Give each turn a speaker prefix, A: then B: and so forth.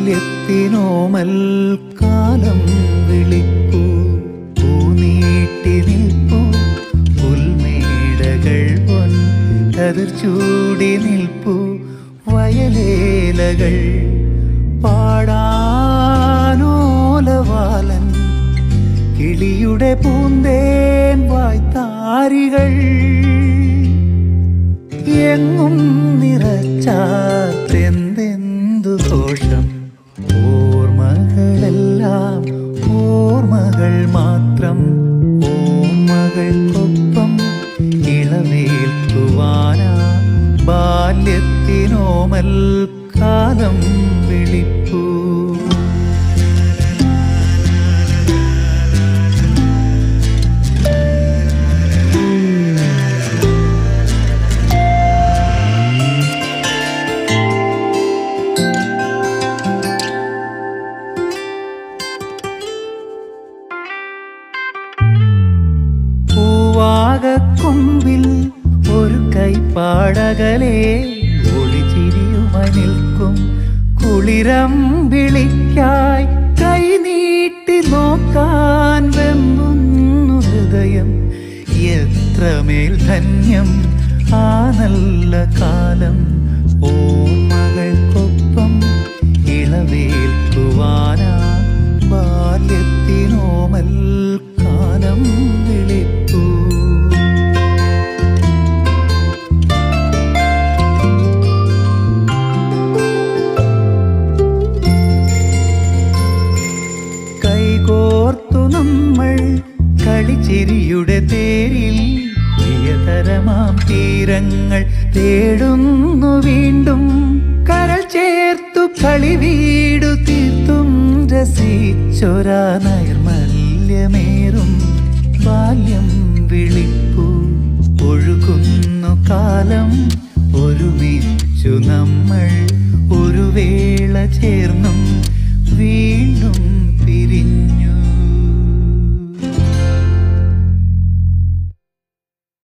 A: ബാല്യത്തിനോമൽ കാലം വിളിപ്പൂ പൂനീട്ടി നിൽപ്പൂ പുൽമേടകൾ പൊൻ കതിർ ചൂടി നിൽപ്പൂ വയലേലകൾ പാടാനോലവാലൻ കിളിയുടെ പൂന്തേൻ വായ്ത്താരികൾ എങ്ങും നിറച്ചാത്തെന്തെന്തു ദോഷം ഓർമ്മകളെല്ലാം ഓർമ്മകൾ മാത്രം ഓർമ്മകൾക്കൊപ്പം ഇളവേൽക്കുവാനാ ബാല്യത്തിനോമൽ കാലം വിളിപ്പൂ പൂവാകക്കൊമ്പിൽ ഒരു കൈപ്പാടകലെ ഒളിച്ചിരിയുമായി നിൽക്കും കുളിരം വിളിക്കായി കൈനീട്ടി നോക്കാൻ വെമ്പുന്നു ഹൃദയം എത്രമേൽ ധന്യം ആ നല്ല കാലം ഓർമ്മകൾക്കൊപ്പം ഇളവേൽക്കുവാനാ ബാല്യത്തിനോമൽ കാലം വിളിപ്പൂ കൈകോർത്തു നമ്മൾ കളിച്ചിരിയുടെ തേരിൽ പ്രിയതരമാം തീരങ്ങൾ തേടുന്നു വീണ്ടും കരൾ ചേർത്തു കളി വീടു തീർത്തും രസിച്ചൊരാ നൈർമല്യമേറും ബാല്യം വിളിപ്പൂ ഒഴുകുന്നു കാലം ഒരുമിച്ചു നമ്മൾ ഒരു വേള ചേർന്നും